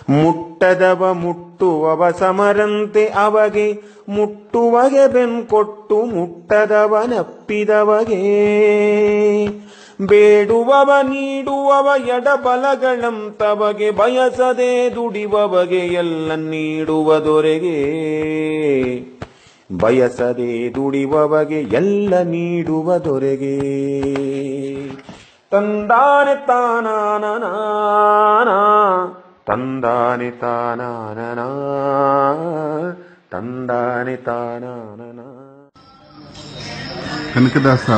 ಮುಟ್ಟದವ ಮುಟ್ಟುವವ ಸಮರಂತೆ ಅವಗೆ ಮುಟ್ಟುವಗೆ ಬೆನ್ಕೊಟ್ಟು ಮುಟ್ಟದವನಪ್ಪಿದವಗೆ ಬೇಡುವವ ನೀಡುವವ ಎಡಬಲಗಳಂತವಗೆ ಬಯಸದೆ ದುಡಿವವಗೆ ಎಲ್ಲ ನೀಡುವ ದೊರೆಗೆ ಬಯಸದೆ ದುಡಿವವಗೆ ಎಲ್ಲ ನೀಡುವ ದೊರೆಗೆ ತಂದಾನೆ ತಾನಾನನ ತಂದಾನೆ ತಾನಾನನ ತಂದಾನೆ ತಾನಾನನ ಕನಕದಾಸ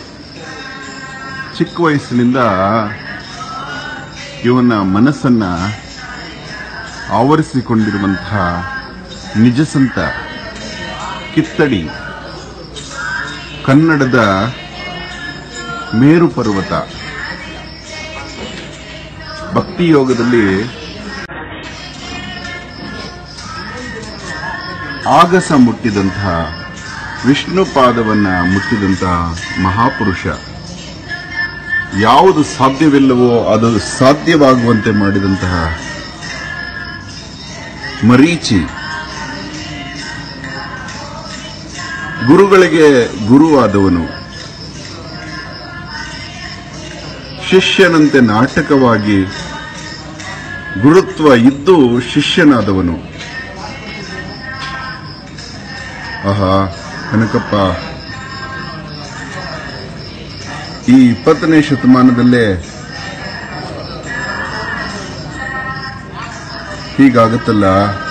ಚಿಕ್ಕ ವಯಸ್ಸಿನಿಂದ ಇವನ ಮನಸ್ಸನ್ನ ಆವರಿಸಿಕೊಂಡಿರುವಂತಹ ನಿಜಸಂತ ಕಿತ್ತಡಿ ಕನ್ನಡದ ಮೇರು ಪರ್ವತ ಭಕ್ತಿ ಯೋಗದಲ್ಲಿ ಆಗಸ ಮುಟ್ಟಿದಂತಹ ವಿಷ್ಣು ಪಾದವನ್ನ ಮುಟ್ಟಿದಂತಹ ಮಹಾಪುರುಷ ಯಾವುದು ಸಾಧ್ಯವಿಲ್ಲವೋ ಅದು ಸಾಧ್ಯವಾಗುವಂತೆ ಮಾಡಿದಂತಹ ಮರೀಚಿ ಗುರುಗಳಿಗೆ ಗುರುವಾದವನು ಶಿಷ್ಯನಂತೆ ನಾಟಕವಾಗಿ ಗುರುತ್ವ ಇದ್ದು ಶಿಷ್ಯನಾದವನು ಆಹಾ ಕನಕಪ್ಪ ಈ ಇಪ್ಪತ್ತನೇ ಶತಮಾನದಲ್ಲೇ ಹೀಗಾಗುತ್ತಲ್ಲ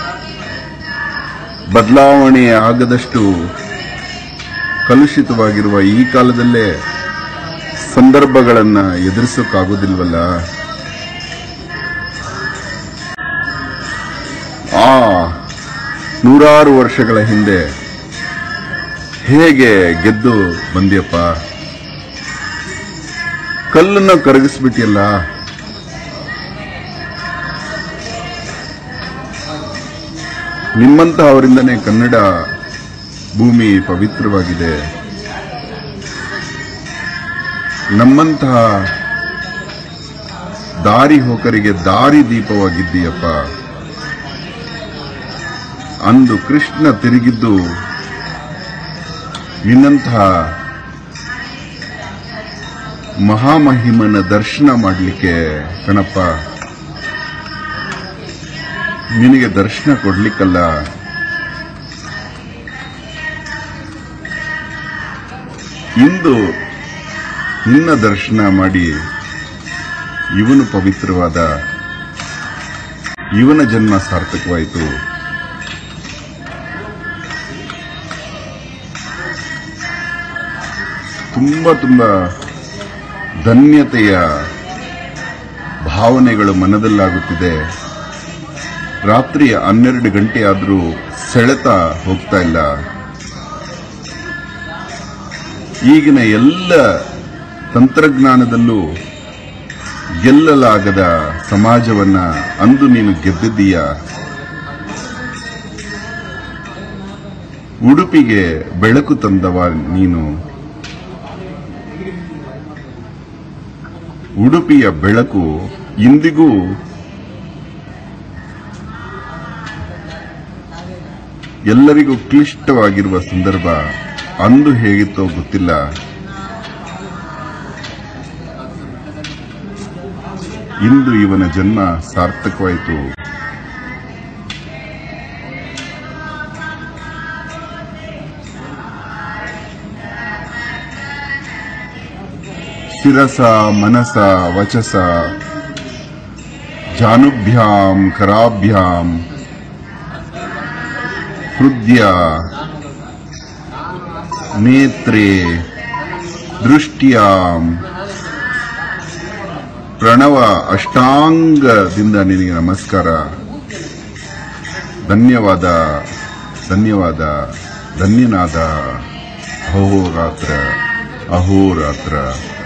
ಬದಲಾವಣೆ ಆಗದಷ್ಟು ಕಲುಷಿತವಾಗಿರುವ ಈ ಕಾಲದಲ್ಲೇ ಸಂದರ್ಭಗಳನ್ನ ಎದುರಿಸೋಕ್ಕಾಗೋದಿಲ್ವಲ್ಲ ಆ ನೂರಾರು ವರ್ಷಗಳ ಹಿಂದೆ ಹೇಗೆ ಗೆದ್ದು ಬಂದ್ಯಪ್ಪ ಕಲ್ಲನ್ನ ಕರಗಿಸ್ಬಿಟ್ಟಿಯಲ್ಲ ನಿಮ್ಮಂತಹ ಅವರಿಂದನೇ ಕನ್ನಡ ಭೂಮಿ ಪವಿತ್ರವಾಗಿದೆ ನಮ್ಮಂತಹ ದಾರಿ ಹೋಕರಿಗೆ ದಾರಿ ದೀಪವಾಗಿದ್ದೀಯಪ್ಪ ಅಂದು ಕೃಷ್ಣ ತಿರುಗಿದ್ದು ನಿನ್ನಂತಹ ಮಹಾಮಹಿಮನ ದರ್ಶನ ಮಾಡಲಿಕ್ಕೆ ಕಣಪ್ಪ ನಿನಗೆ ದರ್ಶನ ಕೊಡ್ಲಿಕ್ಕಲ್ಲ ಇಂದು ನಿನ್ನ ದರ್ಶನ ಮಾಡಿ ಇವನು ಪವಿತ್ರವಾದ ಇವನ ಜನ್ಮ ಸಾರ್ಥಕವಾಯಿತು ತುಂಬಾ ತುಂಬಾ ಧನ್ಯತೆಯ ಭಾವನೆಗಳು ಮನದಲ್ಲಾಗುತ್ತಿದೆ ರಾತ್ರಿ ಹನ್ನೆರಡು ಗಂಟೆ ಆದರೂ ಸೆಳೆತ ಹೋಗ್ತಾ ಇಲ್ಲ ಈಗಿನ ಎಲ್ಲ ತಂತ್ರಜ್ಞಾನದಲ್ಲೂ ಗೆಲ್ಲಲಾಗದ ಸಮಾಜವನ್ನ ಅಂದು ನೀನು ಗೆದ್ದಿದ್ದೀಯ ಉಡುಪಿಗೆ ಬೆಳಕು ತಂದವ ನೀನು ಉಡುಪಿಯ ಬೆಳಕು ಇಂದಿಗೂ ಎಲ್ಲರಿಗೂ ಕ್ಲಿಷ್ಟವಾಗಿರುವ ಸಂದರ್ಭ ಅಂದು ಹೇಗಿತ್ತೋ ಗೊತ್ತಿಲ್ಲ ಇಂದು ಇವನ ಜನ್ಮ ಸಾರ್ಥಕವಾಯಿತು ಶಿರಸ ಮನಸ ವಚಸ ಜಾನುಭ್ಯಾಂ ಕರಾಭ್ಯಾಂ ಹೃದಯ ನೇತ್ರೇ ದೃಷ್ಟಿಯಾಂ ಪ್ರಣವ ಅಷ್ಟಾಂಗದಿಂದ ನಿನಗೆ ನಮಸ್ಕಾರ ಧನ್ಯವಾದ ಧನ್ಯವಾದ ಧನ್ಯನಾದ ಅಹೋರಾತ್ರ ಅಹೋರಾತ್ರ